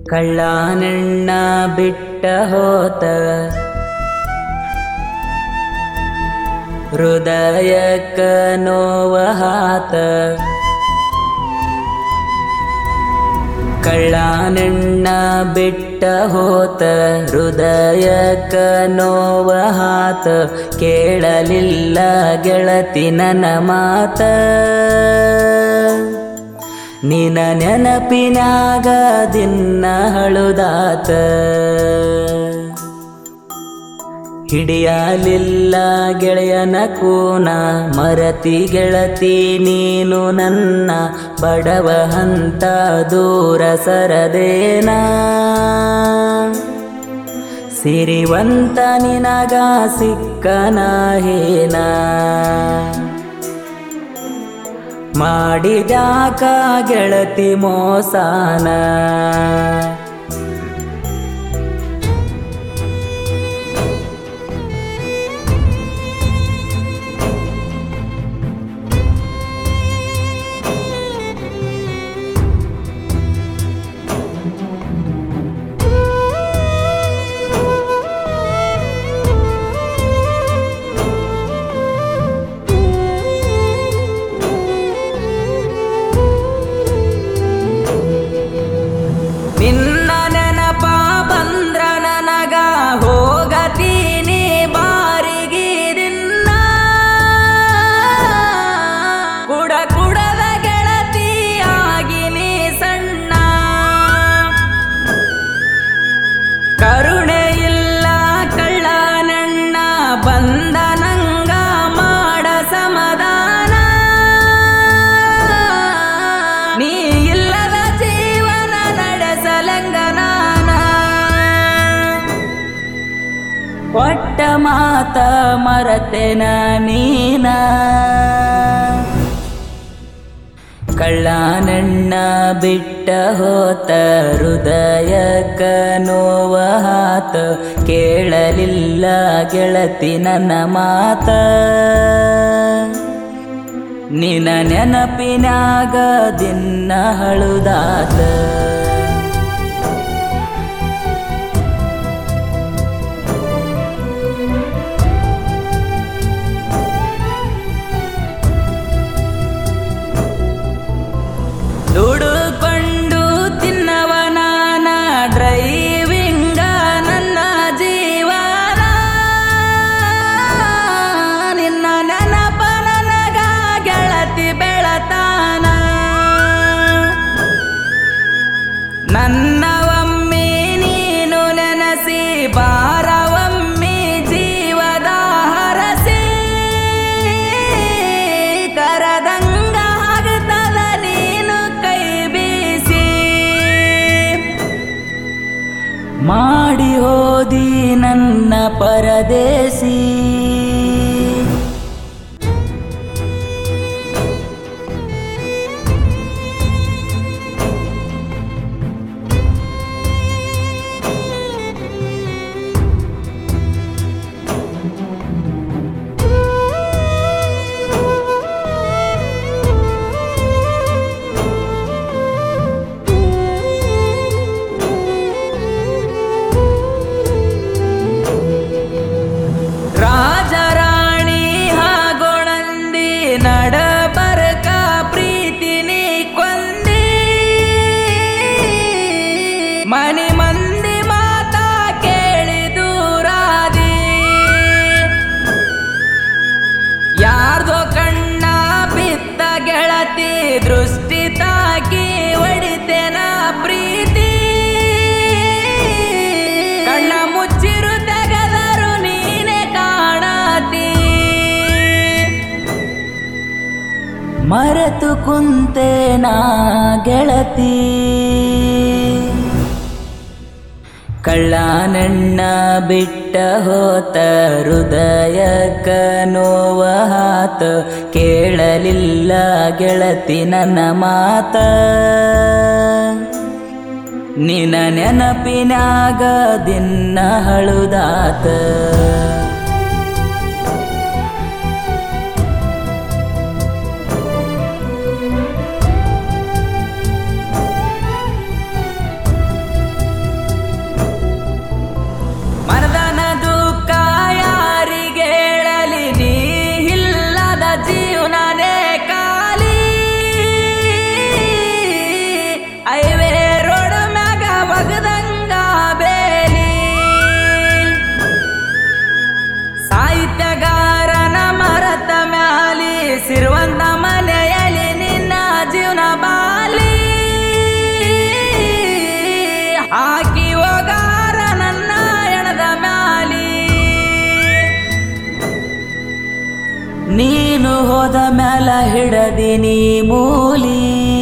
ಕಳ್ಳಾನೆಣ್ಣ ಬಿಟ್ಟ ಹೋತ ಹೃದಯಕ್ಕ ನೋವ ಹಾತ ಕಳ್ಳಾನೆಣ್ಣ ಬಿಟ್ಟ ಹೋತ ಹೃದಯಕ್ಕ ನೋವ ಹಾತ ಕೇಳಲಿಲ್ಲ ಗೆಳತಿ ನನ್ನ ಮಾತ ನಿನ ನೆನಪಿನಾಗ ದಿನ ಹಳುದಾತ ಹಿಡಿಯಲಿಲ್ಲ ಗೆಳೆಯನ ಕೂನ ಮರತಿ ಗೆಳತಿ ನೀನು ನನ್ನ ಬಡವ ಹಂತ ದೂರ ಸರದೇನ ಸಿರಿವಂತ ನಿನಗ ಸಿಕ್ಕನ ಹೇನ ಮಾಡಿದ್ಯಾಕ ಗೆಳತಿ ಮೋಸಾನ ನಿನ್ನ ನೆನಪ ಬಂದ್ರ ನನಗ ಹೋಗತೀನಿ ಬಾರಿಗೆ ದಿನ ಕುಡ ಕುಡದ ಗೆಳತಿ ಆಗಿನಿ ಸಣ್ಣ ಕರುಣೆ ಇಲ್ಲ ಕಳ್ಳನಣ್ಣ ಬಂದ ನಂಗ ಮಾಡ ಸಮಾಧಾನ ನೀ ಇಲ್ಲದ ಜೀವನ ನಡೆಸಲಂಗನಾನ ಕೊಟ್ಟ ಮಾತ ಮರತೆನ ನೀನ ಕಳ್ಳನಣ್ಣ ಬಿಟ್ಟ ಹೋತ ಹೃದಯಕ್ಕ ನೋವ ಹಾತ ಕೇಳಲಿಲ್ಲ ಗೆಳತಿ ನನ್ನ ಮಾತ ನಿನ ನೆನಪಿನಾಗ ದಿನ ಹಳುದಾತ ದುಡುಕೊಂಡು ತಿನ್ನವ ನಾನ ಡ್ರೈವಿಂಗ ನನ್ನ ಜೀವನ ನಿನ್ನ ನೆನಪ ನನಗ ಗೆಳತಿ ಬೆಳತಾನ ನನ್ನ ಒಮ್ಮೆ ನೀನು ನೆನಸಿ ಬಾರವಮ್ಮಿ ಜೀವದ ಹರಸಿ ಕರದಂಗ ಆಗ್ತದ ನೀನು ಕೈ ಬೀಸಿ ಮಾಡಿ ಹೋದಿ ನನ್ನ ಪರದೇಸಿ ರಾಜರಾಣಿ ಹಾಗೊಳಂದಿ ನಡಬರ್ಕ ಪ್ರೀತಿ ನೀ ಕೊಂದಿ ಮನಿ ಮಂದಿ ಮಾತ ಕೇಳಿ ದೂರಾದಿ ಯಾರ್ದೋ ಕಣ್ಣ ಬಿತ್ತ ಗೆಳತಿ ದೃಷ್ಟಿ ತಾಕಿ ಹೊಡಿತೇನ ಪ್ರೀತಿ ಕಣ್ಣ ಮುಚ್ಚಿರು ತೆಗದರು ನೀನೆ ಕಾಣತಿ ಮರೆತು ಕುಂತೇನಾ ಗೆಳತಿ ಕಳ್ಳನಣ್ಣ ಬಿಟ್ಟ ಹೋತ ಹೃದಯಕ್ಕ ನೋವ ಹಾತ ಕೇಳಲಿಲ್ಲ ಗೆಳತಿ ನನ್ನ ಮಾತ ನಿನ ನೆನಪಿನಾಗ ದಿನ ಹಳುದಾತ ನೀನು ಹೋದ ಮ್ಯಾಲ ಹಿಡದಿನಿ ಮೂಲಿ